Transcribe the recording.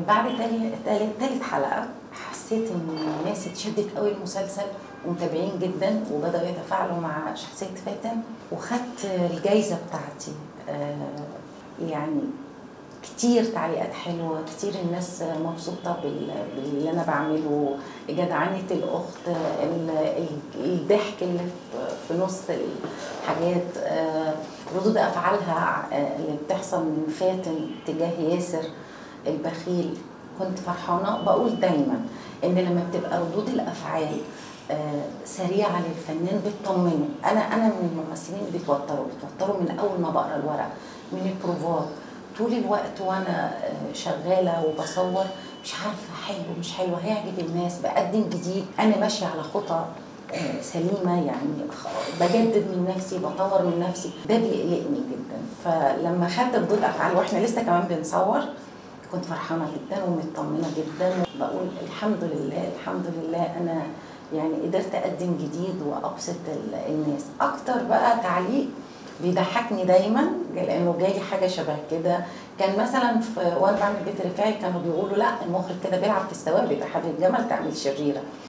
بعد تاني تالت, تالت حلقه حسيت ان الناس اتشدت قوي المسلسل ومتابعين جدا وبداوا يتفاعلوا مع شخصيه فاتن وخدت الجايزه بتاعتي آه، يعني كتير تعليقات حلوه كتير الناس مبسوطه بال- باللي انا بعمله جدعنه الاخت ال- ال- الضحك اللي في- في نص الحاجات آه، ردود افعالها آه، اللي بتحصل من فاتن تجاه ياسر البخيل كنت فرحانه بقول دايما ان لما بتبقى ردود الافعال آه، سريعه للفنان بتطمنه انا انا من الممثلين اللي بيتوتروا بيتوتروا من اول ما بقرا الورق من البروفات طول الوقت وانا آه، شغاله وبصور مش عارفه حلو مش حلو هيعجب الناس بقدم جديد انا ماشيه على خطى آه، سليمه يعني خ- بجدد من نفسي بطور من نفسي ده بيقلقني جدا فلما خدت ردود افعال واحنا لسه كمان بنصور كنت فرحانه جدا ومطمنه جدا بقول الحمد لله الحمد لله انا يعني قدرت اقدم جديد وابسط ال- الناس اكتر بقى تعليق بيضحكني دايما لانه جالي حاجه شبه كده كان مثلا في وانا بعمل بيت رفاعي كانوا بيقولوا لا المخرج كده بيلعب في الثوابت يا حبيب الجمل تعمل شريره